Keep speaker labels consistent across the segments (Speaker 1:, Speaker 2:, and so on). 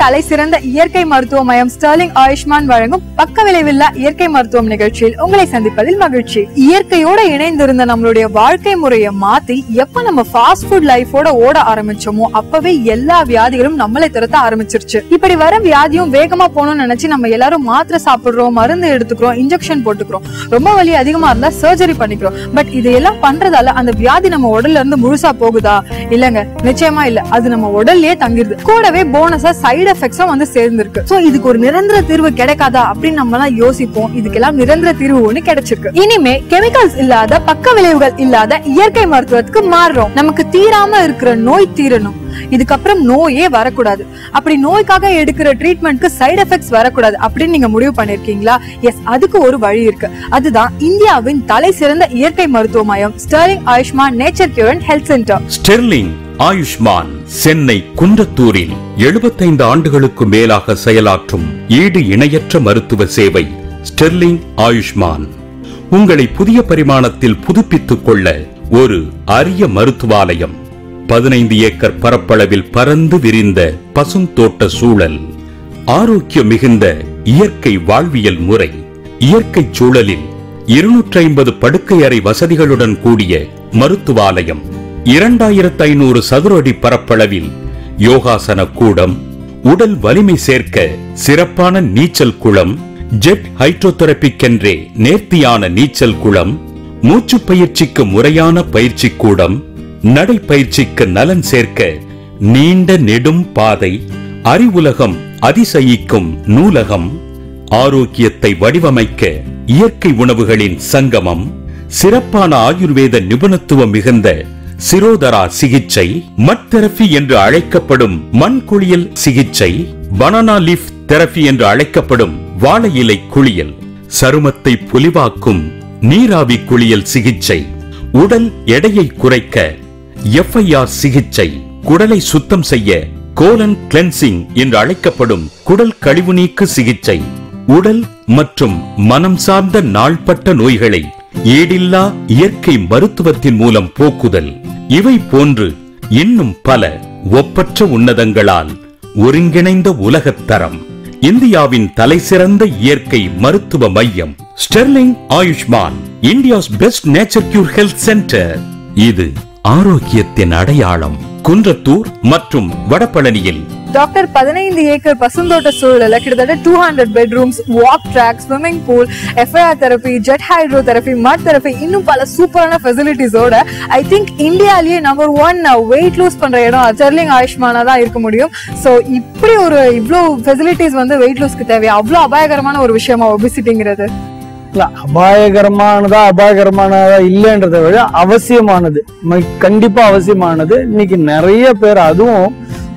Speaker 1: தலை சிறந்த இயற்கை மருத்துவ மையம் ஸ்டர்லிங் ஆயுஷ்மான் வழங்கும் பக்க விளைவில்லா இயற்கை மருத்துவம் நிகழ்ச்சியில் உங்களை சந்திப்பதில் மகிழ்ச்சி இயற்கையோட இணைந்திருந்த நம்மளுடைய வாழ்க்கை முறையை மாத்தி எப்ப நம்ம ஃபாஸ்ட் ஃபுட் லைஃபோட ஓட ஆரம்பிச்சோமோ அப்பவே எல்லா வியாதிகளும் நம்மளை துரத்த ஆரம்பிச்சிருச்சு இப்படி வர வியாதியும் வேகமா போகணும்னு நினைச்சு நம்ம எல்லாரும் மாத்திரை சாப்பிடுறோம் மருந்து எடுத்துக்கிறோம் இன்ஜெக்ஷன் போட்டுக்கிறோம் ரொம்ப வலி அதிகமா இருந்தா சர்ஜரி பண்ணிக்கிறோம் பட் இதையெல்லாம் பண்றதால அந்த வியாதி நம்ம உடல்ல இருந்து முழுசா போகுதா இல்லங்க நிச்சயமா இல்ல அது நம்ம உடல்லயே தங்கிருது கூடவே போனஸா சைடு எஃபெக்ட்ஸும் வந்து சேர்ந்திருக்கு சோ இதுக்கு ஒரு நிரந்தர தீர்வு கிடைக்காதா அப்படின்னு நம்ம எல்லாம் யோசிப்போம் இதுக்கெல்லாம் நிரந்தர தீர்வு ஒண்ணு கிடைச்சிருக்கு இனிமே கெமிக்கல்ஸ் இல்லாத பக்க விளைவுகள் இல்லாத இயற்கை மருத்துவத்துக்கு மாறுறோம் நமக்கு தீராம இருக்கிற நோய் தீரணும் இதுக்கப்புறம் நோயே வரக்கூடாது அப்படி நோய்க்காக எடுக்கிற ட்ரீட்மெண்ட்க்கு சைடு எஃபெக்ட்ஸ் வரக்கூடாது அப்படின்னு நீங்க முடிவு பண்ணிருக்கீங்களா எஸ் அதுக்கு ஒரு வழி இருக்கு அதுதான் இந்தியாவின் தலை சிறந்த இயற்கை மருத்துவ மையம் Sterling Ayushman nature cure and health centre
Speaker 2: Sterling Ayushman Chennai குன்றத்தூரில் 75 ஆண்டுகளுக்கு மேலாக செயலாற்றும் ஈடு இணையற்ற மருத்துவ சேவை ஸ்டெர்லிங் ஆயுஷ்மான் உங்களை புதிய பரிமாணத்தில் புதுப்பித்துக் கொள்ள ஒரு அரிய மருத்துவாலயம் பதினைந்து ஏக்கர் பரப்பளவில் பறந்து விரிந்த பசுந்தோட்ட சூழல் ஆரோக்கிய மிகுந்த இயற்கை வாழ்வியல் முறை இயற்கை சூழலில் இருநூற்றி ஐம்பது படுக்கை அறை வசதிகளுடன் கூடிய மருத்துவாலயம் இரண்டாயிரத்து ஐநூறு சதுர அடி பரப்பளவில் யோகாசன கூடம் உடல் வலிமை சேர்க்க சிறப்பான நீச்சல் குளம் ஜெட் ஹைட்ரோதெரபிக்கென்றே நேர்த்தியான நீச்சல் குளம் மூச்சு பயிற்சிக்கு முறையான பயிற்சி கூடம் நடைப்பயிற்சிக்கு நலன் சேர்க்க நீண்ட நெடும் பாதை அறிவுலகம் அதிசயிக்கும் நூலகம் ஆரோக்கியத்தை வடிவமைக்க இயற்கை உணவுகளின் சங்கமம் சிறப்பான ஆயுர்வேத நிபுணத்துவம் மிகுந்த சிரோதரா சிகிச்சை மட் தெரபி என்று அழைக்கப்படும் மண் குளியல் சிகிச்சை பனானா லீஃப் தெரபி என்று அழைக்கப்படும் வாழை இலை குளியல் சருமத்தை பொலிவாக்கும் நீராவி குளியல் சிகிச்சை உடல் எடையை குறைக்க எஃப்ஐஆர் சிகிச்சை குடலை சுத்தம் செய்ய கோலன் கிளென்சிங் என்று அழைக்கப்படும் குடல் கழிவு நீக்கு சிகிச்சை உடல் மற்றும் மனம் சார்ந்த நாள்பட்ட நோய்களை ஈடில்லா இயற்கை மருத்துவத்தின் மூலம் போக்குதல் இவை போன்று இன்னும் பல ஒப்பற்ற உன்னதங்களால் ஒருங்கிணைந்த உலகத்தரம் இந்தியாவின் தலைசிறந்த இயற்கை மருத்துவ மையம் Sterling Ayushman India's best nature cure health centre இது ஆரோக்கியத்தின் அடையாளம் குன்றத்தூர் மற்றும் வடபழனியில்
Speaker 1: டாக்டர் பதினைந்து ஏக்கர் பசுந்தோட்ட சூழல கிட்டத்தட்ட two hundred bedrooms walk track swimming pool FIR therapy jet hydro therapy mud therapy இன்னும் பல சூப்பரான ஃபெசிலிட்டிஸோட ஐ திங்க் இந்தியாலேயே நம்பர் ஒன் வெயிட் லூஸ் பண்ற இடம் ஸ்டெர்லிங் ஆயுஷ்மானா தான் இருக்க முடியும் ஸோ இப்படி ஒரு இவ்வளோ ஃபெசிலிட்டிஸ் வந்து வெயிட் லூஸ்க்கு தேவையா அவ்வளோ அபாயகரமான ஒரு விஷயமா ஒபிசிட்டிங்கிறது
Speaker 3: இல்ல அபாயகரமானதா அபாயகரமானதா இல்லைன்றதை விட அவசியமானது ம- கண்டிப்பா அவசியமானது இன்னைக்கு நிறைய பேர் அதுவும்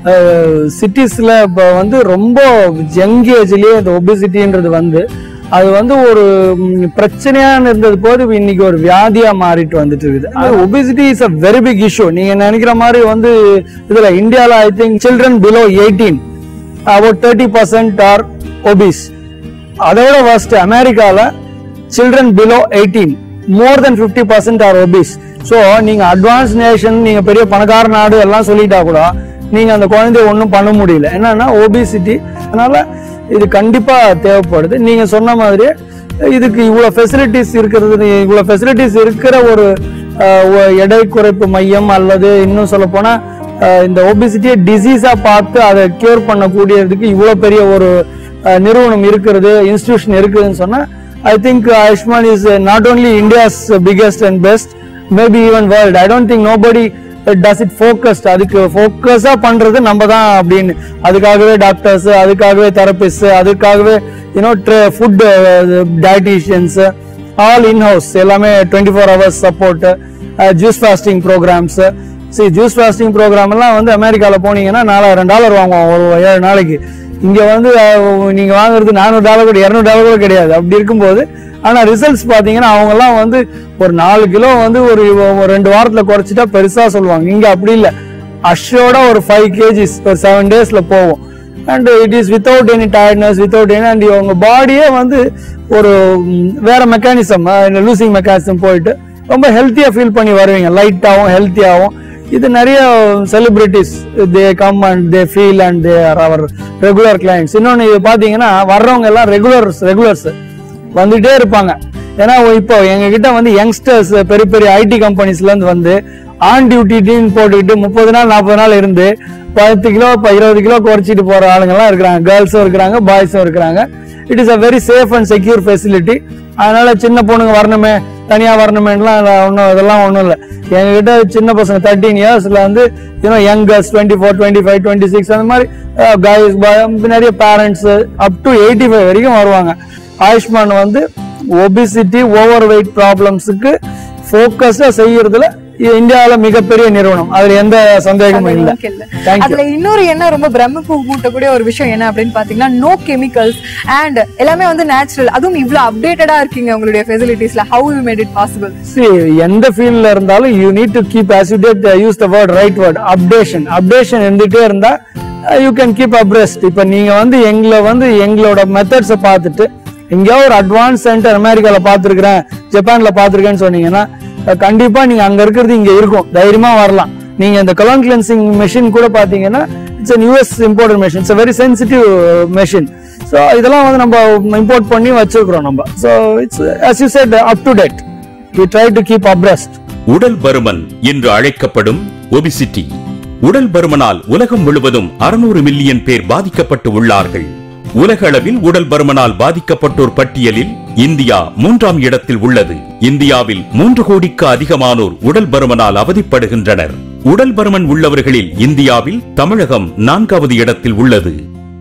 Speaker 3: சிட்டிஸ்ல இப்போ வந்து ரொம்ப யங் ஏஜ்லயே இந்த ஒபிசிட்டின்றது வந்து அது வந்து ஒரு ம், பிரச்சனையா இருந்தது போது இப்ப இன்னைக்கு ஒரு வியாதியா மாறிட்டு வந்துட்டு இருக்குது obesity is a very big issue நீங்க நினைக்கிற மாதிரி வந்து இதுல இந்தியால I think children below eighteen about thirty percent are obese அதோட ஃபர்ஸ்ட் அமெரிக்கால children below eighteen more than fifty percent are obese so நீங்க அட்வான்ஸ் நேஷன் நீங்க பெரிய பணக்கார நாடு எல்லாம் சொல்லிட்டா கூட நீங்க அந்த குழந்தைய ஒன்றும் பண்ண முடியல என்னன்னா ஒபிசிட்டி அதனால இது கண்டிப்பா தேவைப்படுது நீங்க சொன்ன மாதிரி இதுக்கு இவ்வளவு ஃபெசிலிட்டிஸ் இருக்கிறது இவ்வளவு ஃபெசிலிட்டிஸ் இருக்கிற ஒரு அஹ், ஒ- எடை குறைப்பு மையம் அல்லது இன்னும் சொல்ல போனா அஹ், இந்த ஒபிசிட்டியை டிசீஸா பார்த்து அதை கியூர் பண்ணக்கூடியதுக்கு இவ்வளவு பெரிய ஒரு அஹ், நிறுவனம் இருக்கிறது இன்ஸ்டிடியூஷன் இருக்குதுன்னு சொன்னா I think Ayushman is not only India's biggest and best maybe even world I don't think nobody does it focused அதுக்கு ஃபோக்கஸா பண்றது நம்ம தான் அப்படின்னு அதுக்காகவே டாக்டர்ஸ் அதுக்காகவே தெரபிஸ்ட் அதுக்காகவே you know food dietitians all in house எல்லாமே twenty four hours support juice fasting programs சரி ஜூஸ் ஃபாஸ்டிங் ப்ரோக்ராம் எல்லாம் வந்து அமெரிக்கால போனீங்கன்னா நாலாயிரம் டாலர் வாங்குவோம் ஒரு ஏழு நாளைக்கு இங்க வந்து அஹ், நீங்க வாங்குறது நானூறு டாலர் கூட இரநூறு டாலர் கூட கிடையாது அப்படி இருக்கும்போது ஆனா ரிசல்ட்ஸ் பாத்தீங்கன்னா அவங்க எல்லாம் வந்து ஒரு நாலு கிலோ வந்து ஒரு ஒரு ரெண்டு வாரத்துல குறைச்சிட்டா பெருசா சொல்லுவாங்க இங்க அப்படி இல்ல அஷோட ஒரு ஃபைவ் கேஜிஸ் ஒரு செவன் டேஸ்ல போவோம் and it is without any tiredness without any and உங்க பாடியே வந்து ஒரு ம், வேற மெக்கானிசம் லூசிங் மெக்கானிசம் போயிட்டு ரொம்ப ஹெல்த்தியா ஃபீல் பண்ணி வருவீங்க லைட்டாகவும் ஹெல்த்தியாகவும் இது நிறைய celebrities they come and they feel and they are our regular clients இன்னொன்று இது பார்த்தீங்கன்னா வர்றவங்க எல்லாம் ரெகுலர்ஸ் ரெகுலர்ஸ் வந்துட்டே இருப்பாங்க ஏன்னா இப்போ எங்க கிட்ட வந்து யங்ஸ்டர்ஸ் பெரிய பெரிய ஐடி கம்பெனிஸ்ல இருந்து வந்து ஆன் டியூட்டின்னு போட்டுக்கிட்டு முப்பது நாள் நாற்பது நாள் இருந்து பத்து கிலோ இப்போ இருபது கிலோ குறைச்சிட்டு போற ஆளுங்கெல்லாம் இருக்கிறாங்க கேர்ள்ஸும் இருக்கிறாங்க பாய்ஸும் இருக்கிறாங்க it is a very safe and secure facility அதனால சின்ன பொண்ணுங்க வரணுமே தனியா வரணுமேலாம் ஒன்றும் இதெல்லாம் ஒன்றும் இல்லை எங்ககிட்ட சின்ன பசங்க தேர்ட்டீன் இயர்ஸ்ல வந்து you know young girls twenty four twenty five twenty six அந்த மாதிரி கைஸ் நிறைய parents up to eighty five வரைக்கும் வருவாங்க ஆயுஷ்மான் வந்து ஒபிசிட்டி ஓவர் வெயிட் ப்ராப்ளம்ஸுக்கு ஃபோக்கஸா செய்யறதுல இந்தியாவில மிகப்பெரிய நிறுவனம் அதுல எந்த சந்தேகமும் இல்லை
Speaker 1: Okay இல்ல.
Speaker 3: தேங்க்யூ
Speaker 1: அதுல இன்னொரு என்ன ரொம்ப பிரமிப்பு மூட்டக்கூடிய ஒரு விஷயம் என்ன அப்படின்னு பாத்தீங்கன்னா நோ கெமிக்கல்ஸ் அண்ட் எல்லாமே வந்து நேச்சுரல் அதுவும் இவ்வளவு அப்டேட்டடா இருக்கீங்க உங்களுடைய ஃபெசிலிட்டிஸ்ல how you made it possible
Speaker 3: See, எந்த ஃபீல்ட்ல இருந்தாலும் you need to keep as you did use the word right word updation updation இருந்துட்டே இருந்தா யூ கேன் கீப் அப்ரெஸ்ட் இப்போ நீங்க வந்து எங்களை வந்து எங்களோட மெத்தட்ஸை பார்த்துட்டு எங்கேயோ ஒரு அட்வான்ஸ் சென்டர் அமெரிக்கால பார்த்துருக்கிறேன் ஜப்பான்ல பார்த்துருக்கேன்னு சொன்னீங்கன்னா அஹ், கண்டிப்பா நீங்க அங்க இருக்கிறது இங்க இருக்கும் தைரியமா வரலாம் நீங்க இந்த கலோன் கிளென்சிங் மெஷின் கூட பாத்தீங்கன்னா it's an US imported machine it's very sensitive machine so இதெல்லாம் வந்து நம்ம இம்போர்ட் பண்ணி வச்சிருக்கிறோம் நம்ம so it's as you said up to date we try to keep abreast
Speaker 2: உடல் பருமன் என்று அழைக்கப்படும் ஒபிசிட்டி உடல் பருமனால் உலகம் முழுவதும் 600 மில்லியன் பேர் பாதிக்கப்பட்டு உள்ளார்கள் உலக அளவில் உடல் பருமனால் பாதிக்கப்பட்டோர் பட்டியலில் இந்தியா மூன்றாம் இடத்தில் உள்ளது இந்தியாவில் மூன்று கோடிக்கு அதிகமானோர் உடல் பருமனால் அவதிப்படுகின்றனர் உடல் பருமன் உள்ளவர்களில் இந்தியாவில் தமிழகம் நான்காவது இடத்தில் உள்ளது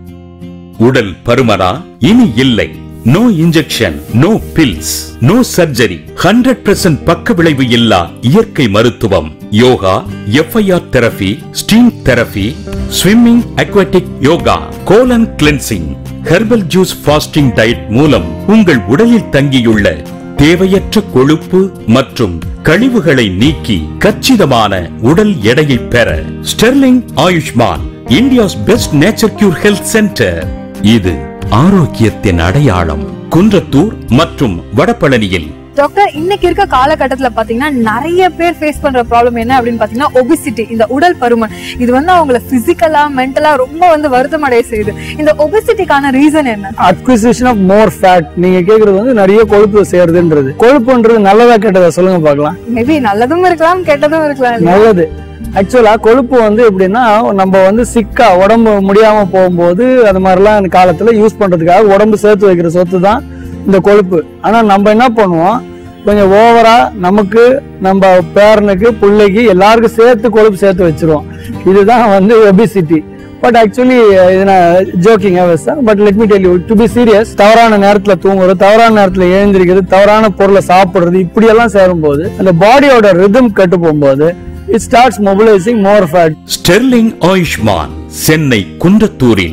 Speaker 2: உடல் பருமனா இனி இல்லை no injection no pills no surgery hundred percent பக்க விளைவு இல்லா இயற்கை மருத்துவம் yoga FIR therapy steam therapy swimming aquatic yoga colon cleansing herbal juice fasting diet மூலம் உங்கள் உடலில் தங்கியுள்ள தேவையற்ற கொழுப்பு மற்றும் கழிவுகளை நீக்கி கச்சிதமான உடல் எடையை பெற Sterling Ayushman India's best nature cure health centre இது ஆரோக்கியத்தின் அடையாளம் குன்றத்தூர் மற்றும் வடபழனியில்
Speaker 1: டாக்டர் இன்னைக்கு இருக்க காலகட்டத்துல பாத்தீங்கன்னா நிறைய பேர் ஃபேஸ் பண்ற ப்ராப்ளம் என்ன அப்படின்னு பாத்தீங்கன்னா ஒபிசிட்டி இந்த உடல் பருமன் இது வந்து அவங்கள பிசிக்கலா மென்டலா ரொம்ப வந்து வருத்தம் அடைய செய்யுது இந்த ஒபிசிட்டிக்கான ரீசன் என்ன
Speaker 3: அக்விசிஷன் ஆஃப் மோர் ஃபேட் நீங்க கேக்குறது வந்து நிறைய கொழுப்பு சேருதுன்றது கொழுப்புன்றது நல்லதா கெட்டதா சொல்லுங்க பார்க்கலாம்
Speaker 1: மேபி நல்லதும் இருக்கலாம் கெட்டதும் இருக்கலாம் இல்லையா?
Speaker 3: நல்லது ஆக்சுவலா கொழுப்பு வந்து எப்படின்னா நம்ம வந்து சிக்கா உடம்பு முடியாம போகும்போது அது மாதிரிலாம் இந்த காலத்துல யூஸ் பண்றதுக்காக உடம்பு சேர்த்து வைக்கிற சொத்து தான் இந்த கொழுப்பு ஆனா நம்ம என்ன பண்ணுவோம் கொஞ்சம் ஓவரா நமக்கு நம்ம பேரனுக்கு பிள்ளைக்கு எல்லாருக்கும் சேர்த்து கொழுப்பு சேர்த்து வச்சிருவோம் இதுதான் வந்து ஒபிசிட்டி பட் ஆக்சுவலி இது நான் joking but let me tell you to be serious தவறான நேரத்துல தூங்குறது தவறான நேரத்துல எழுந்திருக்கிறது தவறான பொருளை சாப்பிடுறது இப்படி எல்லாம் சேரும்போது அந்த பாடியோட ரிதம் கெட்டு போகும்போது it starts mobilising more fat
Speaker 2: Sterling Ayushman Chennai குன்றத்தூரில்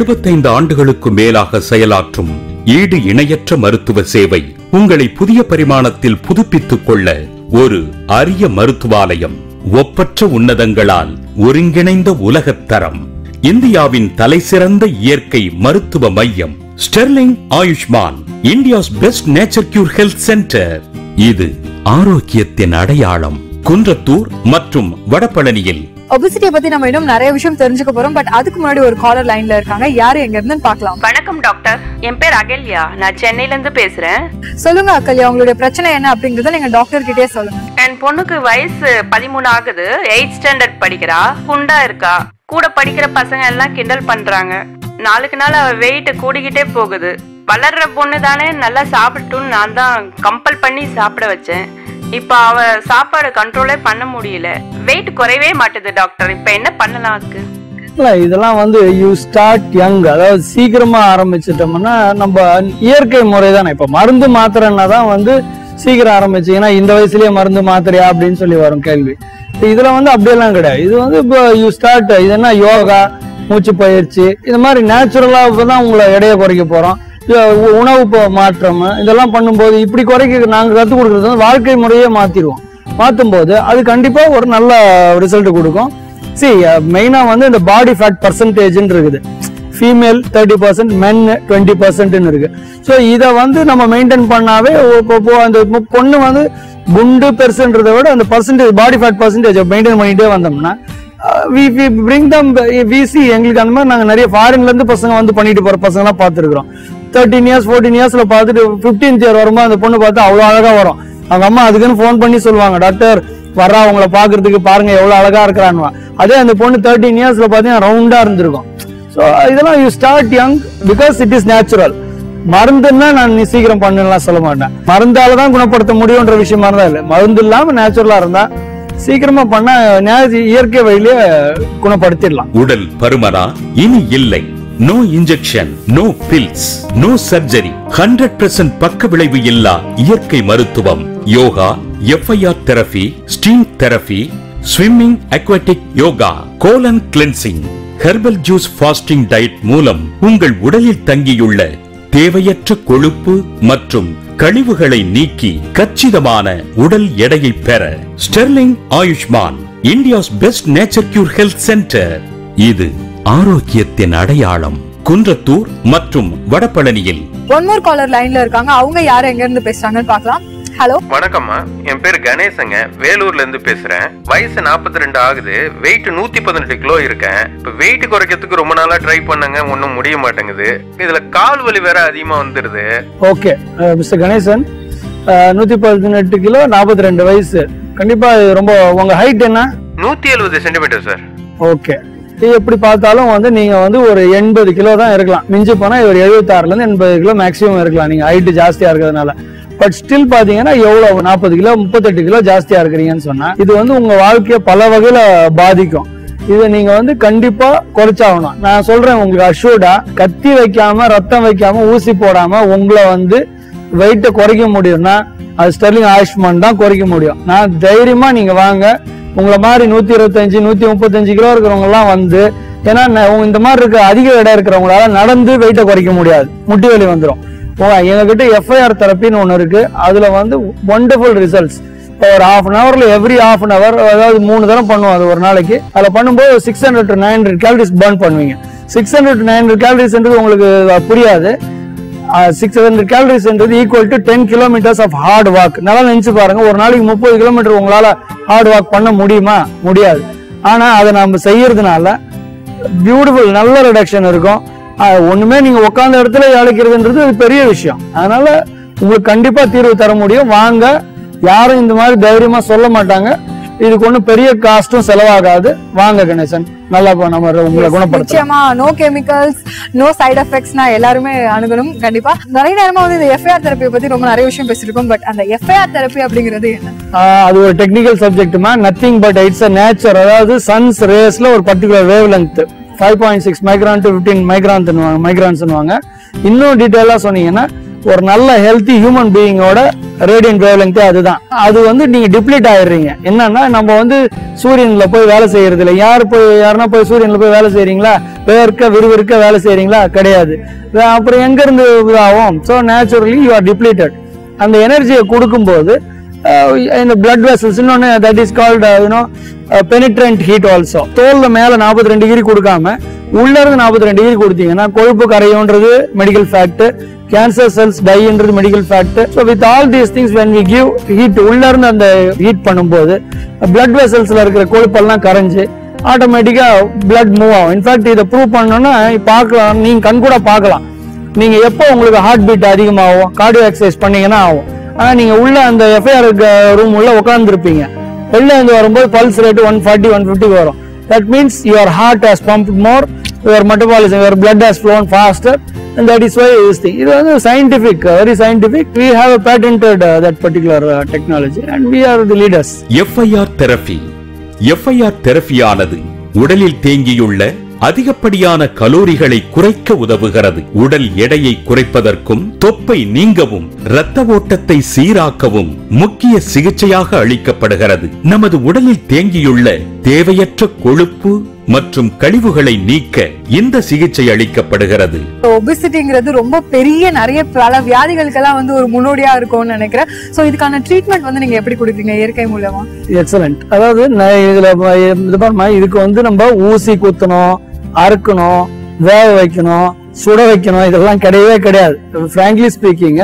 Speaker 2: 75 ஆண்டுகளுக்கு மேலாக செயலாற்றும் ஈடு இணையற்ற மருத்துவ சேவை உங்களை புதிய பரிமாணத்தில் புதுப்பித்துக் கொள்ள ஒரு அரிய மருத்துவாலயம் ஒப்பற்ற உன்னதங்களால் ஒருங்கிணைந்த உலகத் தரம் இந்தியாவின் தலைசிறந்த இயற்கை மருத்துவ மையம் Sterling Ayushman India's best nature cure health centre இது ஆரோக்கியத்தின் அடையாளம் குன்றத்தூர் மற்றும் வடபழனியில்
Speaker 1: ஒபிசிட்டியை பத்தி நம்ம இன்னும் நிறைய விஷயம் தெரிஞ்சுக்க போறோம் பட் அதுக்கு முன்னாடி ஒரு காலர் லைன்ல இருக்காங்க யாரு எங்க இருந்துன்னு பார்க்கலாம்
Speaker 4: வணக்கம் டாக்டர் என் பேர் அகல்யா நான் சென்னையில இருந்து பேசுறேன்
Speaker 1: சொல்லுங்க அக்கல்யா உங்களுடைய பிரச்சனை என்ன அப்படிங்கறத நீங்க டாக்டர் கிட்டே சொல்லுங்க
Speaker 4: என் பொண்ணுக்கு வயசு பதிமூணு ஆகுது எயிட் ஸ்டாண்டர்ட் படிக்கிறா குண்டா இருக்கா கூட படிக்கிற பசங்க எல்லாம் கிண்டல் பண்றாங்க நாளுக்கு நாள் அவ வெயிட் கூடிக்கிட்டே போகுது வளர்ற பொண்ணு தானே நல்லா சாப்பிட்டுன்னு நான் தான் கம்பல் பண்ணி சாப்பிட வச்சேன் இப்ப அவ சாப்பாடு கண்ட்ரோலே பண்ண முடியல வெயிட் குறையவே மாட்டுது டாக்டர் இப்ப என்ன பண்ணலாம் அதுக்கு
Speaker 3: இல்ல இதெல்லாம் வந்து யூ ஸ்டார்ட் யங் அதாவது சீக்கிரமா ஆரம்பிச்சிட்டோம்னா நம்ம இயற்கை முறை தானே இப்ப மருந்து மாத்திரைன்னா தான் வந்து சீக்கிரம் ஆரம்பிச்சீங்கன்னா இந்த வயசுலயே மருந்து மாத்திரையா அப்படின்னு சொல்லி வரும் கேள்வி இதுல வந்து அப்படியெல்லாம் கிடையாது இது வந்து இப்போ யூ ஸ்டார்ட் இது என்ன யோகா மூச்சு பயிற்சி இது மாதிரி நேச்சுரலா தான் உங்களை எடையை குறைக்க போறோம் இது உ- உணவு ப- மாற்றம் இதெல்லாம் பண்ணும்போது இப்படி குறைக்க நாங்க கற்றுக் கொடுக்குறது வந்து வாழ்க்கை முறையே மாத்திடுவோம் மாற்றும் போது அது கண்டிப்பா ஒரு நல்ல ரிசல்ட் கொடுக்கும் சி மெயினா வந்து இந்த பாடி ஃபேட் பர்சன்டேஜ்னு இருக்குது female thirty percent men twenty பர்சன்ட்னு இருக்கு ஸோ இதை வந்து நம்ம மெயின்டைன் பண்ணாவே இப்போ இப்போ அந்த மு- பொண்ணு வந்து குண்டு பெருசுன்றதை விட அந்த percentage body fat percentage maintain பண்ணிட்டே வந்தோம்னா வி வி பிரிங் தம் விசி எங்களுக்கு அந்த மாதிரி நாங்கள் நிறைய ஃபாரின்ல இருந்து பசங்க வந்து பண்ணிட்டு போற பசங்கலாம் பார்த்துருக்குறோம் தேர்ட்டீன் இயர்ஸ் ஃபோர்டீன் இயர்ஸ்ல பார்த்துட்டு ஃபிஃப்டீன்த் இயர் வரும்போது அந்த பொண்ணு பார்த்து அவ்வளோ அழகா வரும் அவங்க அம்மா அதுக்குன்னு ஃபோன் பண்ணி சொல்லுவாங்க டாக்டர் வர்றா அவங்கள பாக்குறதுக்கு பாருங்க எவ்வளவு அழகா இருக்கிறான்னு அதே அந்த பொண்ணு தேர்ட்டீன் இயர்ஸ்ல பாத்தீங்கன்னா ரவுண்டா இருந்திருக்கும் ஸோ இதெல்லாம் you start young because it is natural மருந்துன்னா நான் நீ சீக்கிரம் பண்ணலாம் சொல்ல மாட்டேன் மருந்தால தான் குணப்படுத்த முடியும்ன்ற விஷயமா இருந்தா இல்லை மருந்து இல்லாம நேச்சுரலா இருந்தா சீக்கிரமா பண்ணா நே- இயற்கை வழியிலே குணப்படுத்திடலாம்
Speaker 2: உடல் பருமனா இனி இல்லை no injection no pills no surgery hundred percent பக்க விளைவு இல்லா இயற்கை மருத்துவம் yoga FIR therapy steam therapy swimming aquatic yoga colon cleansing herbal juice fasting diet மூலம் உங்கள் உடலில் தங்கியுள்ள தேவையற்ற கொழுப்பு மற்றும் கழிவுகளை நீக்கி கச்சிதமான உடல் எடையை பெற Sterling Ayushman India's best nature cure health centre இது ஆரோக்கியத்தின் அடையாளம் குன்றத்தூர் மற்றும் வடபழனியில்
Speaker 1: ஒன் மோர் காலர் லைன்ல இருக்காங்க அவங்க யாரு எங்க இருந்து பேசுறாங்கன்னு பார்க்கலாம் ஹலோ
Speaker 5: வணக்கம்மா என் பேர் கணேசங்க வேலூர்ல இருந்து பேசுறேன் வயசு 42 ரெண்டு ஆகுது வெயிட் நூத்தி பதினெட்டு கிலோ இருக்கேன் இப்ப வெயிட் குறைக்கிறதுக்கு ரொம்ப நாளா ட்ரை பண்ணங்க ஒன்றும் முடிய மாட்டேங்குது இதுல கால் வலி வேற அதிகமா வந்துருது
Speaker 3: ஓகே மிஸ்டர் கணேசன் நூத்தி பதினெட்டு கிலோ நாற்பத்தி ரெண்டு வயசு கண்டிப்பா இது ரொம்ப உங்க ஹைட் என்ன
Speaker 5: நூத்தி எழுபது சென்டிமீட்டர் சார்
Speaker 3: ஓகே இது எப்படி பார்த்தாலும் வந்து நீங்க வந்து ஒரு எண்பது கிலோ தான் இருக்கலாம் மிஞ்சி போனா ஒரு எழுபத்தாறுல இருந்து எண்பது கிலோ மேக்ஸிமம் இருக்கலாம் நீங்க ஹைட் ஜாஸ்தியா இருக்கிறதுனால பட் ஸ்டில் பாத்தீங்கன்னா எவ்வளவு நாற்பது கிலோ முப்பத்தெட்டு கிலோ ஜாஸ்தியா இருக்கிறீங்கன்னு சொன்னா இது வந்து உங்க வாழ்க்கைய பல வகையில பாதிக்கும் இதை நீங்க வந்து கண்டிப்பா குறைச்சாகணும் நான் சொல்றேன் உங்களுக்கு அஷூர்டா கத்தி வைக்காம ரத்தம் வைக்காம ஊசி போடாம உங்களை வந்து வெயிட்டை குறைக்க முடியும்னா அது ஸ்டெர்லிங் ஆயுஷ்மான் தான் குறைக்க முடியும் நான் தைரியமா நீங்க வாங்க உங்களை மாதிரி நூத்தி இருபத்தஞ்சு நூத்தி முப்பத்தஞ்சு கிலோ இருக்கிறவங்க எல்லாம் வந்து ஏன்னா ந- உங்க இந்த மாதிரி இருக்க அதிக எடை இருக்கிறவங்களால நடந்து வெயிட்டை குறைக்க முடியாது முட்டி வலி வந்துடும் எங்க கிட்ட எஃப்ஐஆர் தெரப்பின்னு ஒன்று இருக்கு அதுல வந்து ஒண்டர்ஃபுல் ரிசல்ட்ஸ் இப்போ ஒரு ஹாஃப் அன் ஹவர்ல எவ்ரி ஹாஃப் அன் ஹவர் அதாவது மூணு தரம் பண்ணுவோம் அது ஒரு நாளைக்கு அதில் பண்ணும்போது six hundred to nine hundred calories burn பண்ணுவீங்க six hundred to nine hundred கேலரிஸ்ன்றது உங்களுக்கு அஹ், புரியாது சிக்ஸ் ஹண்ட்ரட் கேலரிஸ்ன்றது equal to ten kilometres of hard walk நல்லா நினைச்சு பாருங்க ஒரு நாளைக்கு முப்பது கிலோமீட்டர் உங்களால ஹார்ட் வாக் பண்ண முடியுமா முடியாது ஆனா அதை நம்ம செய்யறதுனால பியூட்டிஃபுல் நல்ல ரிடக்ஷன் இருக்கும் அஹ் ஒண்ணுமே நீங்க உட்கார்ந்த இடத்துல இழைக்கிறதுன்றது அது பெரிய விஷயம் அதனால உங்களுக்கு கண்டிப்பா தீர்வு தர முடியும் வாங்க யாரும் இந்த மாதிரி தைரியமா சொல்ல மாட்டாங்க இதுக்கு ஒன்றும் பெரிய காஸ்ட்டும் செலவாகாது வாங்க கணேசன் நல்லா ப- நம்ம உங்களை குணப்படுத்தலாம்
Speaker 1: நிச்சயமா நோ கெமிக்கல்ஸ் நோ சைடு எஃபெக்ட்ஸ்னா எல்லாருமே அணுகணும் கண்டிப்பா நிறைய நேரமா வந்து இந்த எஃப்ஐஆர் தெரப்பியை பத்தி ரொம்ப நிறைய விஷயம் பேசிருக்கோம் பட் அந்த எஃப்ஐஆர் தெரப்பி அப்படிங்கிறது என்ன
Speaker 3: ஆஹ் அது ஒரு டெக்னிக்கல் சப்ஜெக்ட்மா nothing but it's a nature அதாவது சன்ஸ் ரேஸ்ல ஒரு particular wave length five point six micron to fifteen micron microns இன்னும் டீட்டெயிலா சொன்னீங்கன்னா ஒரு நல்ல ஹெல்த்தி ஹியூமன் பீயிங்கோட ரேடியன்ட் வேவ் லென்த்தே அதுதான் அது வந்து நீங்க டிப்ளீட் ஆயிடுறீங்க என்னன்னா நம்ம வந்து சூரியன்ல போய் வேலை செய்யறது இல்லை யார் போய் யாருன்னா போய் சூரியன்ல போய் வேலை செய்றீங்களா வேர்க்க விறுவிறுக்க வேலை செய்றீங்களா கிடையாது அப்புறம் எங்க இருந்து இதாகும் so naturally you are depleted அந்த எனர்ஜியை கொடுக்கும்போது அஹ், இந்த பிளட் வெசல்ஸ் இன்னொன்று that is called you know penetrant heat also தோல்ல மேல 42 ரெண்டு டிகிரி கொடுக்காம உள்ள இருந்து 42 ரெண்டு டிகிரி கொடுத்தீங்கன்னா கொழுப்பு கரையோன்றது மெடிக்கல் ஃபேக்ட் கேன்சர் செல்ஸ் டைன்றது medical fact so with all these things when we give heat உள்ள இருந்து அந்த ஹீட் பண்ணும்போது பிளட் வெசல்ஸ்ல இருக்கிற கொழுப்பெல்லாம் கரைஞ்சு ஆட்டோமேட்டிக்கா பிளட் மூவ் ஆகும் இன்ஃபேக்ட் இதை ப்ரூவ் பண்ணணும்னா பார்க்கலாம் நீங்க கண் கூட பார்க்கலாம் நீங்க எப்போ உங்களுக்கு ஹார்ட் பீட் அதிகமாகும் கார்டியோ எக்ஸசைஸ் பண்ணீங்கன்னா ஆகும் ஆனா நீங்க உள்ள அந்த எஃப்ஐஆர் ரூம் உள்ள உட்கார்ந்துருப்பீங்க வெளில இருந்து வரும்போது pulse rate one forty one fifty வரும் that means your heart has pump more your metabolism your blood has flown faster and that is why this thing இது வந்து scientific very scientific we have a patented uh, that particular uh, technology and we are the leaders
Speaker 2: FIR therapy FIR தெரபியானது உடலில் தேங்கியுள்ள அதிகப்படியான கலோரிகளை குறைக்க உதவுகிறது உடல் எடையை குறைப்பதற்கும் தொப்பை நீங்கவும் இரத்த ஓட்டத்தை சீராக்கவும் முக்கிய சிகிச்சையாக அளிக்கப்படுகிறது நமது உடலில் தேங்கியுள்ள தேவையற்ற கொழுப்பு மற்றும் கழிவுகளை நீக்க இந்த சிகிச்சை அளிக்கப்படுகிறது
Speaker 1: ஒபிசிட்டிங்கிறது ரொம்ப பெரிய நிறைய பல வியாதிகளுக்கெல்லாம் வந்து ஒரு முன்னோடியா இருக்கும்னு நினைக்கிறேன் சோ இதுக்கான ட்ரீட்மெண்ட் வந்து நீங்க எப்படி கொடுக்குறீங்க இயற்கை மூலமா
Speaker 3: எக்ஸலண்ட் அதாவது நான் இதுல ம- இது பாருமா இதுக்கு வந்து நம்ம ஊசி குத்தணும் அறுக்கணும் வேக வைக்கணும் சுட வைக்கணும் இதெல்லாம் கிடையவே கிடையாது ஃப்ராங்க்லி ஸ்பீக்கிங்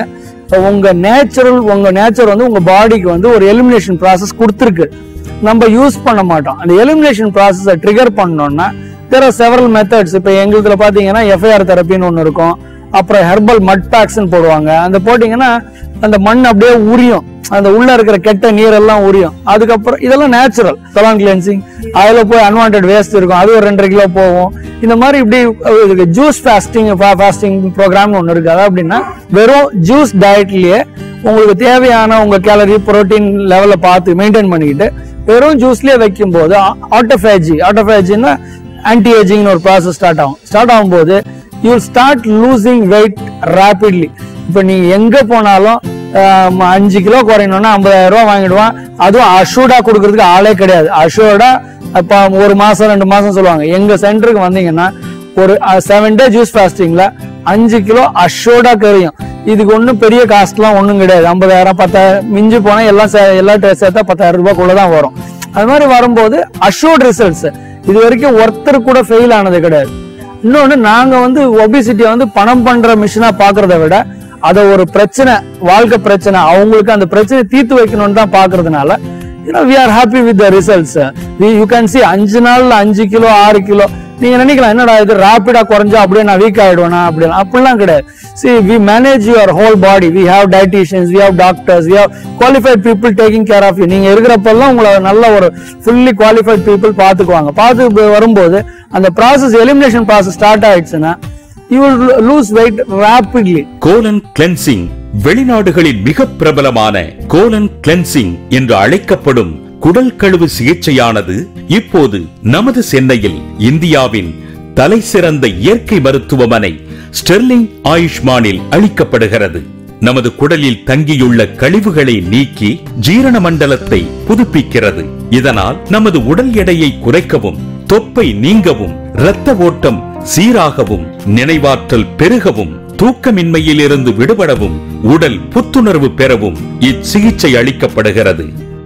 Speaker 3: உங்க நேச்சுரல் உங்க நேச்சர் வந்து உங்க பாடிக்கு வந்து ஒரு எலிமினேஷன் ப்ராசஸ் கொடுத்துருக்கு நம்ம யூஸ் பண்ண மாட்டோம் அந்த எலிமினேஷன் ப்ராசஸை ட்ரிகர் பண்ணோம்னா தேர் ஆர் செவரல் மெத்தட்ஸ் இப்போ எங்களுதுல பார்த்தீங்கன்னா எஃப்ஐஆர் தெரப்பின்னு ஒன்று இருக்கும் அப்புறம் ஹெர்பல் மட் பேக்ஸ்ன்னு போடுவாங்க அந்த போட்டிங்கன்னா அந்த மண் அப்படியே உரியும் அந்த உள்ள இருக்கிற கெட்ட நீரெல்லாம் உரியும் அதுக்கப்புறம் இதெல்லாம் நேச்சுரல் சலான் கிளென்சிங் அதுல போய் அன்வான்ட் வேஸ்ட் இருக்கும் அது ஒரு ரெண்டரை கிலோ போகும் இந்த மாதிரி இப்படி ஜூஸ் ஃபாஸ்டிங் ஃபாஸ்டிங் ப்ரோக்ராம் ஒன்று இருக்கு அதாவது அப்படின்னா வெறும் ஜூஸ் டயட்லயே உங்களுக்கு தேவையான உங்க கேலரி புரோட்டீன் லெவலை பார்த்து மெயின்டைன் பண்ணிக்கிட்டு வெறும் ஜூஸ்லயே வைக்கும் போது ஆட்டோஃபேஜி ஆட்டோஃபேஜின்னா ஆன்டி ஏஜிங்னு ஒரு ப்ராசஸ் ஸ்டார்ட் ஆகும் ஸ்டார்ட் ஆகும்போது you start losing weight rapidly இப்போ நீங்க எங்க போனாலும் ஆம், அஞ்சு கிலோ குறையணும்னா ஐம்பதாயிரம் ரூபாய் வாங்கிடுவான் அதுவும் அஷூடா கொடுக்கறதுக்கு ஆளே கிடையாது அஷூடா அப்ப ஒரு மாசம் ரெண்டு மாசம் சொல்லுவாங்க எங்க சென்டருக்கு வந்தீங்கன்னா ஒரு செவன் டே ஜூஸ் ஃபாஸ்டிங்ல அஞ்சு கிலோ அஷோடா கறியும் இதுக்கு ஒன்றும் பெரிய காஸ்ட்லாம் ஒன்றும் கிடையாது ஐம்பதாயிரம் பத்தாயிரம் மிஞ்சி போனா எல்லாம் சே- எல்லாம் டே- சேர்த்தா பத்தாயிரம் ரூபாய்க்குள்ள தான் வரும் அது மாதிரி வரும்போது அஷோர்ட் ரிசல்ட்ஸ் இது வரைக்கும் ஒருத்தர் கூட ஃபெயில் ஆனது கிடையாது இன்னொன்னு நாங்க வந்து ஒபிசிட்டியை வந்து பணம் பண்ற மிஷினா பாக்குறத விட அதை ஒரு பிரச்சனை வாழ்க்கை பிரச்சனை அவங்களுக்கு அந்த பிரச்சனை தீர்த்து வைக்கணும்னு தான் பாக்குறதுனால you know we are happy with the results you can see அஞ்சு நாள்ல அஞ்சு கிலோ ஆறு கிலோ நீங்க நினைக்கலாம் என்னடா இது ரேபிடா குறைஞ்சா அப்படியே நான் வீக் ஆயிடுவேனா அப்படிலாம் அப்படிலாம் கிடையாது see we manage your whole body we have dietitians we have doctors we have qualified people taking care of you நீங்க இருக்கிறப்பெல்லாம் உங்களை நல்ல ஒரு ஃபுல்லி குவாலிஃபைட் பீப்புள் பார்த்துக்குவாங்க பார்த்து ப- வரும்போது அந்த ப்ராசஸ் எலிமினேஷன் ப்ராசஸ் ஸ்டார்ட் ஆயிடுச்சுன்னா you will lose weight rapidly
Speaker 2: colon cleansing வெளிநாடுகளில் மிக பிரபலமான கோலன் கிளென்சிங் என்று அழைக்கப்படும் குடல் கழுவு சிகிச்சையானது இப்போது நமது சென்னையில் இந்தியாவின் தலை சிறந்த இயற்கை மருத்துவமனை ஸ்டெர்லிங் ஆயுஷ்மானில் அளிக்கப்படுகிறது நமது குடலில் தங்கியுள்ள கழிவுகளை நீக்கி ஜீரண மண்டலத்தை புதுப்பிக்கிறது இதனால் நமது உடல் எடையை குறைக்கவும் தொப்பை நீங்கவும் இரத்த ஓட்டம் சீராகவும் நினைவாற்றல் பெருகவும் தூக்கமின்மையிலிருந்து விடுபடவும் உடல் புத்துணர்வு பெறவும் இச்சிகிச்சை அளிக்கப்படுகிறது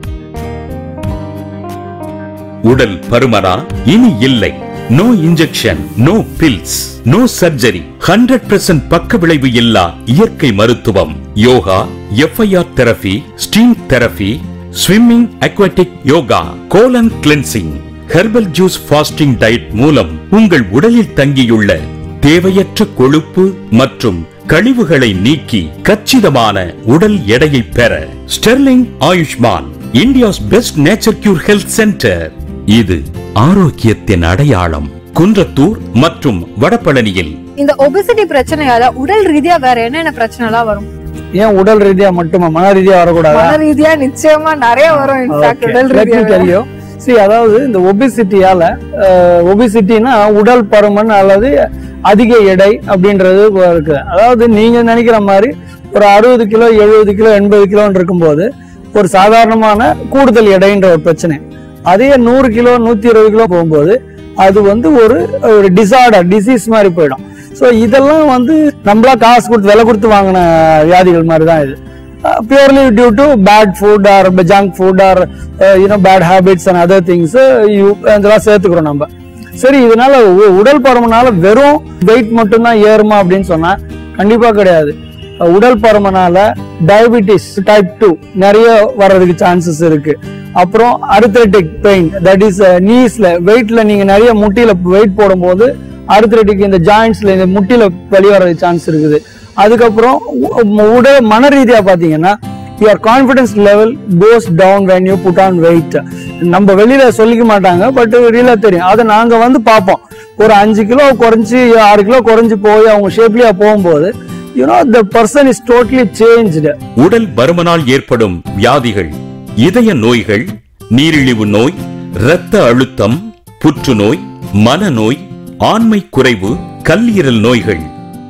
Speaker 2: உடல் பருமனா இனி இல்லை no injection no pills no surgery hundred percent பக்க விளைவு இல்லா இயற்கை மருத்துவம் yoga FIR therapy steam therapy swimming aquatic yoga colon cleansing herbal juice fasting diet மூலம் உங்கள் உடலில் தங்கியுள்ள தேவையற்ற கொழுப்பு மற்றும் கழிவுகளை நீக்கி கச்சிதமான உடல் எடையை பெற Sterling Ayushman India's best nature cure health centre இது ஆரோக்கியத்தின் அடையாளம் குன்றத்தூர் மற்றும் வடபழனியில்
Speaker 1: இந்த ஒபிசிட்டி பிரச்சனையால உடல் ரீதியா வேற என்னென்ன பிரச்சனை எல்லாம் வரும்
Speaker 3: ஏன் உடல் ரீதியா மட்டுமா மன ரீதியா வரக்கூடாதா
Speaker 1: மன ரீதியா நிச்சயமா நிறைய வரும் இன்ஃபேக்ட்
Speaker 3: Okay.
Speaker 1: உடல்
Speaker 3: Let me
Speaker 1: ரீதியா
Speaker 3: tell you. See, அதாவது இந்த ஒபிசிட்டியால ஒபிசிட்டினா உடல் பருமன் அல்லது அதிக எடை அப்படின்றது இப்ப இருக்கு அதாவது நீங்க நினைக்கிற மாதிரி ஒரு அறுபது கிலோ எழுபது கிலோ எண்பது கிலோன்னு இருக்கும்போது ஒரு சாதாரணமான கூடுதல் எடைன்ற ஒரு பிரச்சனை அதே நூறு கிலோ நூத்தி இருபது கிலோ போகும்போது அது வந்து ஒரு ஒரு டிசார்டர் டிசீஸ் மாதிரி போயிடும் ஸோ இதெல்லாம் வந்து நம்மளா காசு கொடுத்து விலை கொடுத்து வாங்கின வியாதிகள் மாதிரி தான் இது purely due to bad food or junk food or you know bad habits and other things இதெல்லாம் சேர்த்துக்கிறோம் நம்ம சரி இதனால உ- உடல் பருமனால வெறும் வெயிட் மட்டும்தான் ஏறுமா அப்படின்னு சொன்னா கண்டிப்பா கிடையாது அஹ் உடல் பருமனால டயபிட்டிஸ் டைப் டூ நிறைய வர்றதுக்கு சான்சஸ் இருக்கு அப்புறம் அரித்ரெட்டிக் பெயின் தட் இஸ் நீஸ்ல வெயிட்ல நீங்க நிறைய முட்டியில வெயிட் போடும்போது அரித்ரெட்டிக் இந்த ஜாயிண்ட்ஸ்ல இந்த முட்டியில வெளியே வர்றதுக்கு சான்ஸ் இருக்குது அதுக்கப்புறம் உ- உடல் மன ரீதியா பாத்தீங்கன்னா your confidence level goes down when you put on weight நம்ம வெளியில சொல்லிக்க மாட்டாங்க பட் ரீலா தெரியும் அதை நாங்க வந்து பார்ப்போம் ஒரு அஞ்சு கிலோ குறைஞ்சி ஆறு கிலோ குறைஞ்சி போய் அவங்க ஷேப்லியா போகும்போது you know the person is totally changed
Speaker 2: உடல் பருமனால் ஏற்படும் வியாதிகள் இதய நோய்கள் நீரிழிவு நோய் இரத்த அழுத்தம் புற்றுநோய் மனநோய் ஆண்மை குறைவு கல்லீரல் நோய்கள்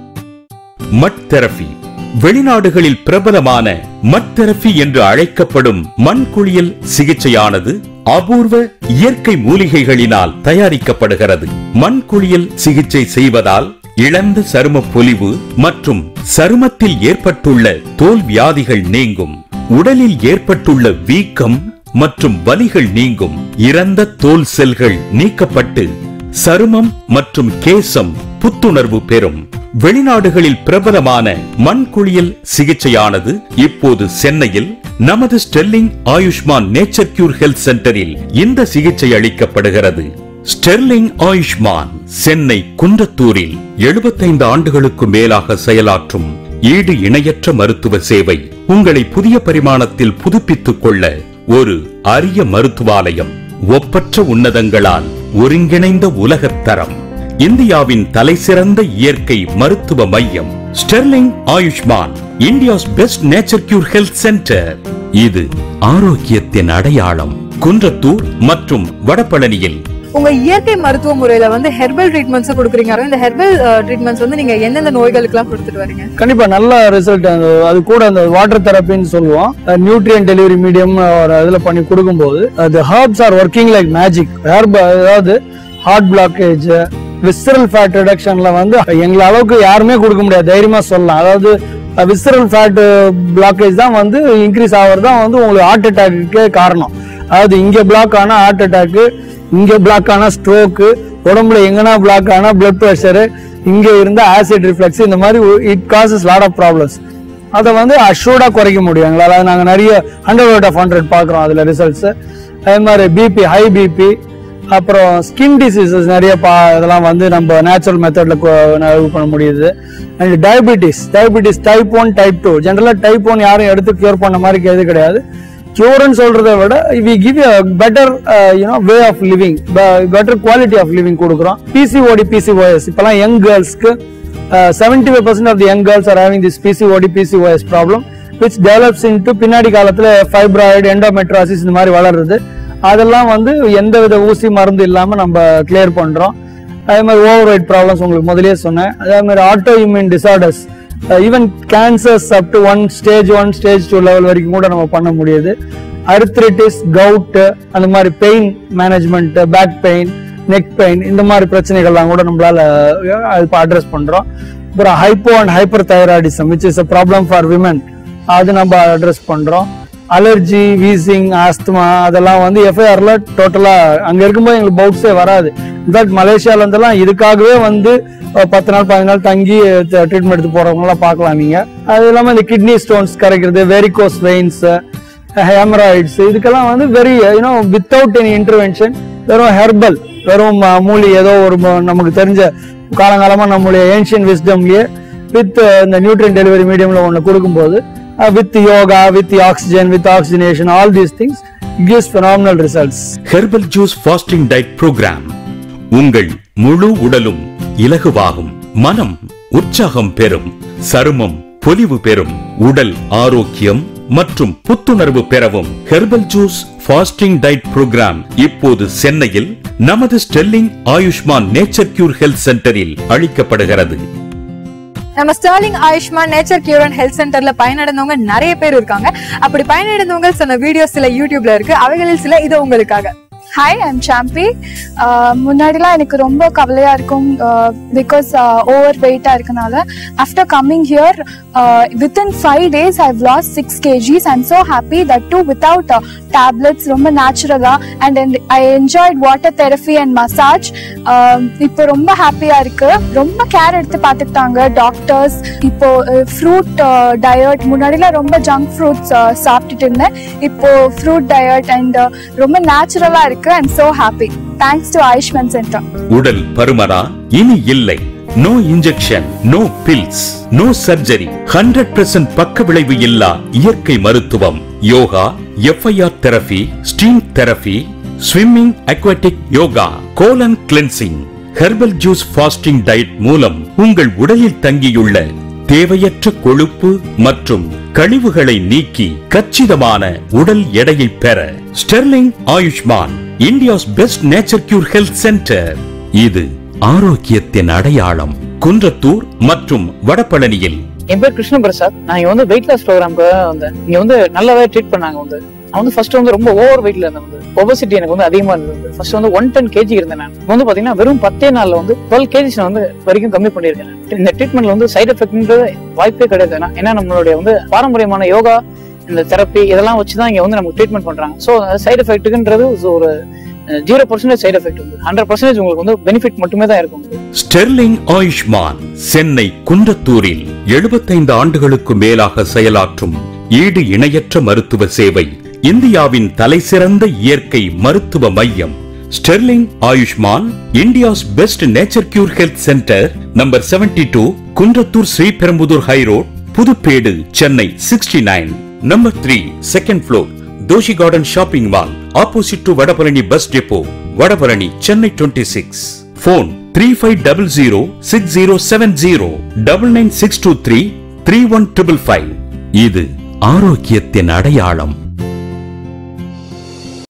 Speaker 2: மட் தெரபி வெளிநாடுகளில் பிரபலமான மட் தெரபி என்று அழைக்கப்படும் மண்குளியல் சிகிச்சையானது அபூர்வ இயற்கை மூலிகைகளினால் தயாரிக்கப்படுகிறது மண்குளியல் சிகிச்சை செய்வதால் இழந்த சரும பொலிவு மற்றும் சருமத்தில் ஏற்பட்டுள்ள தோல் வியாதிகள் நீங்கும் உடலில் ஏற்பட்டுள்ள வீக்கம் மற்றும் வலிகள் நீங்கும் இறந்த தோல் செல்கள் நீக்கப்பட்டு சருமம் மற்றும் கேசம் புத்துணர்வு பெறும் வெளிநாடுகளில் பிரபலமான மண்குளியல் சிகிச்சையானது இப்போது சென்னையில் நமது Sterling Ayushman nature cure health சென்டரில் இந்த சிகிச்சை அளிக்கப்படுகிறது ஸ்டெர்லிங் ஆயுஷ்மான் சென்னை குன்றத்தூரில் 75 ஆண்டுகளுக்கு மேலாக செயலாற்றும் ஈடு இணையற்ற மருத்துவ சேவை உங்களை புதிய பரிமாணத்தில் புதுப்பித்துக் கொள்ள ஒரு அரிய மருத்துவாலயம் ஒப்பற்ற உன்னதங்களால் ஒருங்கிணைந்த உலகத் தரம் இந்தியாவின் தலைசிறந்த இயற்கை மருத்துவ மையம் Sterling Ayushman India's best nature cure health centre இது ஆரோக்கியத்தின் அடையாளம் குன்றத்தூர் மற்றும் வடபழனியில்
Speaker 1: உங்க இயற்கை மருத்துவ முறையில வந்து ஹெர்பல் ட்ரீட்மெண்ட்ஸ் கொடுக்குறீங்க இந்த ஹெர்பல் ட்ரீட்மெண்ட்ஸ் வந்து நீங்க எந்தெந்த நோய்களுக்கு எல்லாம் கொடுத்துட்டு வரீங்க
Speaker 3: கண்டிப்பா நல்ல ரிசல்ட் அது கூட அந்த வாட்டர் தெரப்பின்னு சொல்லுவோம் நியூட்ரியன் டெலிவரி மீடியம் ஒரு இதுல பண்ணி கொடுக்கும்போது அது herbs are working like magic herb அதாவது ஹார்ட் பிளாக்கேஜ் விஸ்ரல் ஃபேட் ரிடக்ஷன்ல வந்து எங்களை அளவுக்கு யாருமே கொடுக்க முடியாது தைரியமா சொல்லலாம் அதாவது விஸ்ரல் ஃபேட் பிளாக்கேஜ் தான் வந்து இன்க்ரீஸ் ஆகிறது தான் வந்து உங்களுக்கு ஹார்ட் அட்டாக்கு காரணம் அதாவது இங்க பிளாக் ஆனா ஹார்ட் அட்டாக்கு இங்க பிளாக் ஆனா ஸ்ட்ரோக்கு உடம்புல எங்கன்னா பிளாக் ஆனா பிளட் ப்ரெஷரு இங்க இருந்த ஆசிட் ரிஃப்ளெக்ஸ் இந்த மாதிரி it causes lot of problems அதை வந்து அஷ்யூர்டா குறைக்க முடியும் எங்களால் நாங்கள் நிறைய ஹண்ட்ரட் அவுட் ஆஃப் ஹண்ட்ரட் பார்க்குறோம் அதில் ரிசல்ட்ஸ் அதே மாதிரி பிபி ஹை பிபி அப்புறம் ஸ்கின் டிசீசஸ் நிறைய பா இதெல்லாம் வந்து நம்ம நேச்சுரல் மெத்தடில் இது பண்ண முடியுது and diabetes diabetes type one type two ஜென்ரலாக டைப் ஒன் யாரும் எடுத்து கியூர் பண்ண மாதிரி எது கிடையாது கியூர்னு சொல்றதை விட we give better you know way of living better quality of living கொடுக்குறோம் பிசிஓடி பிசிஓஎஸ் இப்பெல்லாம் யங் கேர்ள்ஸ்க்கு seventy five percent of the young girls are having this PCOD PCOS problem which develops into பின்னாடி காலத்தில் ஃபைப்ராய்டு எண்டோமெட்ராசிஸ் இந்த மாதிரி வளருது அதெல்லாம் வந்து எந்த வித ஊசி மருந்து இல்லாமல் நம்ம கிளியர் பண்ணுறோம் அதே மாதிரி ஓவர் வெயிட் ப்ராப்ளம்ஸ் உங்களுக்கு முதல்லயே சொன்னேன் அதே மாதிரி autoimmune disorders even cancers up to one stage one stage two level வரைக்கும் கூட நம்ம பண்ண முடியுது அர்த்ரிட்டிஸ் கவுட் அந்த மாதிரி pain management back pain neck pain இந்த மாதிரி பிரச்சனைகள்லாம் கூட நம்மளால இப்போ அட்ரஸ் பண்றோம் அப்புறம் hypo and hyperthyroidism which is a problem for women அது நம்ம அட்ரஸ் பண்றோம் அலர்ஜி வீசிங் ஆஸ்துமா அதெல்லாம் வந்து எஃப்ஐஆர்ல டோட்டலா அங்க இருக்கும்போது எங்களுக்கு பவுட்ஸே வராது இன்ஃபேக்ட் மலேசியால இருந்தெல்லாம் இதுக்காகவே வந்து அஹ், பத்து நாள் பதினஞ்சு நாள் தங்கி ட்ரீட்மெண்ட் எடுத்து போறவங்க எல்லாம் பார்க்கலாம் நீங்க அது இல்லாம இந்த கிட்னி ஸ்டோன்ஸ் கரைக்கிறது வெரிகோஸ் வெயின்ஸ் ஹேமராய்ட்ஸ் இதுக்கெல்லாம் வந்து very you know without any intervention வெறும் ஹெர்பல் வெறும் ம- மூலிகை ஏதோ ஒரு ம- நமக்கு தெரிஞ்ச காலங்காலமா நம்மளுடைய ஏன்ஷியன் விஸ்டம்லயே வித் இந்த நியூட்ரியன் டெலிவரி மீடியம்ல ஒன்று கொடுக்கும்போது with yoga with oxygen with oxygenation all these things gives phenomenal results
Speaker 2: herbal juice fasting diet programme உங்கள் முழு உடலும் இலகுவாகும் மனம் உற்சாகம் பெறும் சருமம் பொலிவு பெறும் உடல் ஆரோக்கியம் மற்றும் புத்துணர்வு பெறவும் herbal juice fasting diet programme இப்போது சென்னையில் நமது Sterling Ayushman nature cure health சென்டரில் அளிக்கப்படுகிறது
Speaker 1: நம்ம Sterling Ayushman nature cure and health சென்டர்ல பயனடைந்தவங்க நிறைய பேர் இருக்காங்க அப்படி பயனடைந்தவங்க சொன்ன வீடியோஸ் சில யூடியூப்ல இருக்கு அவைகளில் சில இது உங்களுக்காக
Speaker 6: ஹாய் ஐம் சாம்பி முன்னாடிலாம் எனக்கு ரொம்ப கவலையாக இருக்கும் பிகாஸ் ஓவர் வெயிட்டாக இருக்கனால after coming here within five days I've loss six kgs I'm so happy that too without tablets ரொம்ப நேச்சுரலாக and I enjoyed water therapy and massage இப்போ ரொம்ப ஹாப்பியாக இருக்கு ரொம்ப கேர் எடுத்து பார்த்துக்கிட்டாங்க டாக்டர்ஸ் இப்போ ஃப்ரூட் டயட் முன்னாடிலாம் ரொம்ப ஜங்க் ஃப்ரூட்ஸ் சாப்பிட்டுட்டு இருந்தேன் இப்போ ஃப்ரூட் டயட் அண்ட் ரொம்ப நேச்சுரலா இருக்கு I'm so happy thanks to Ayushman centre
Speaker 2: உடல் பருமனா இனி இல்லை no injection no pills no surgery hundred percent பக்க விளைவு இல்லா இயற்கை மருத்துவம் yoga FIR therapy steam therapy swimming aquatic yoga colon cleansing herbal juice fasting diet மூலம் உங்கள் உடலில் தங்கியுள்ள தேவையற்ற கொழுப்பு மற்றும் கழிவுகளை நீக்கி கச்சிதமான உடல் எடையை பெற Sterling Ayushman India's best nature cure health centre இது ஆரோக்கியத்தின் அடையாளம் குன்றத்தூர் மற்றும் வடபழனியில்
Speaker 7: என் பேர் கிருஷ்ண பிரசாத் நான் இங்க வந்து வெயிட் லாஸ் ப்ரோக்ராம்க்கு வந்தேன் இங்க வந்து நல்லாவே ட்ரீட் பண்ணாங்க வந்து நான் வந்து ஃபர்ஸ்ட் வந்து ரொம்ப ஓவர் வெயிட்ல இருந்தேன் வந்து ஒபசிட்டி எனக்கு வந்து அதிகமா இருந்தது ஃபர்ஸ்ட் வந்து ஒன் டென் கேஜி இருந்தேன் நான் இப்போ வந்து பாத்தீங்கன்னா வெறும் பத்தே நாள்ல வந்து டுவெல் கேஜிஸ் நான் வந்து வரைக்கும் கம்மி பண்ணியிருக்கேன் நான். இந்த ட்ரீட்மெண்ட்ல வந்து சைடு எஃபெக்ட்ன்றது வாய்ப்பே கிடையாது ஏன்னா- ஏன்னா நம்மளுடைய வந்து பாரம்பரியமான யோகா இந்த தெரப்பி இதெல்லாம் வச்சு தான் இங்க வந்து நமக்கு ட்ரீட்மெண்ட் பண்றாங்க ஸோ சைடு எஃபெக்ட்டுன்றது ஒரு ஜீரோ பர்சன்டேஜ் சைடு எஃபெக்ட் வந்து ஹண்ட்ரட் பர்சன்டேஜ் உங்களுக்கு வந்து பெனிஃபிட் மட்டுமே தான் இருக்கும்
Speaker 2: ஸ்டெர்லிங் ஆயுஷ்மான் சென்னை குன்றத்தூரில் 75 ஆண்டுகளுக்கு மேலாக செயலாற்றும் ஈடு இணையற்ற மருத்துவ சேவை இந்தியாவின் தலைசிறந்த இயற்கை மருத்துவ மையம் Sterling Ayushman India's best nature cure health centre number 72 two Kundrathur Sriperumbudur high road Puduppedu Chennai sixty nine number three second floor Doshi garden shopping mall opposite to Vadapalani bus depot Vadapalani Chennai twenty six phone three five double zero six zero seven zero double nine six two three three one triple five இது ஆரோக்கியத்தின் அடையாளம்